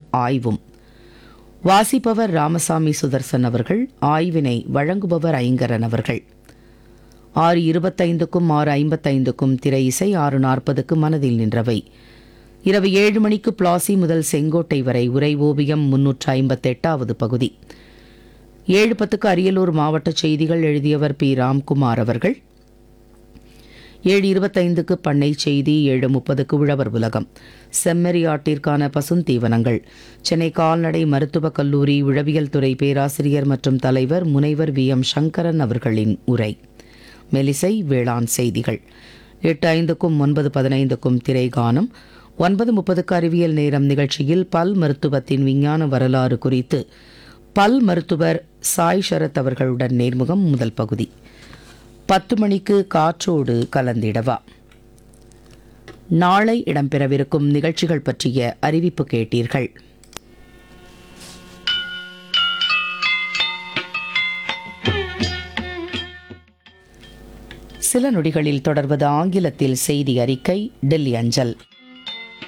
ஆய்வும் வாசிப்பவர் ராமசாமி சுதர்சன் அவர்கள் ஆய்வினை வழங்குபவர் ஐங்கரன் அவர்கள் ஆறு இருபத்தைந்துக்கும் ஆறு ஐம்பத்தைந்துக்கும் திரை இசை ஆறு நாற்பதுக்கு மனதில் நின்றவை இரவு ஏழு மணிக்கு பிளாசி முதல் செங்கோட்டை வரை உரை ஓவியம் முன்னூற்று ஐம்பத்தெட்டாவது பகுதி ஏழு பத்துக்கு அரியலூர் மாவட்ட செய்திகள் எழுதியவர் பி ராம்குமார் அவர்கள் ஏழு இருபத்தைந்துக்கு பண்ணை செய்தி ஏழு முப்பதுக்கு உழவர் உலகம் செம்மறியாட்டிற்கான பசுந்தீவனங்கள் சென்னை கால்நடை மருத்துவக் கல்லூரி உழவியல் துறை பேராசிரியர் மற்றும் தலைவர் முனைவர் வி எம் சங்கரன் அவர்களின் உரை மெலிசை வேளாண் செய்திகள் எட்டு ஐந்துக்கும் ஒன்பது பதினைந்துக்கும் திரைகானம் ஒன்பது முப்பதுக்கு அறிவியல் நேரம் நிகழ்ச்சியில் பல் மருத்துவத்தின் விஞ்ஞான வரலாறு குறித்து பல் மருத்துவர் சாய் சரத் அவர்களுடன் நேர்முகம் முதல் பகுதி பத்து மணிக்கு காற்றோடு கலந்திடவா நாளை இடம்பெறவிருக்கும் நிகழ்ச்சிகள் பற்றிய அறிவிப்பு கேட்டீர்கள் சில நொடிகளில் தொடர்வது ஆங்கிலத்தில் செய்தி அறிக்கை டெல்லி அஞ்சல்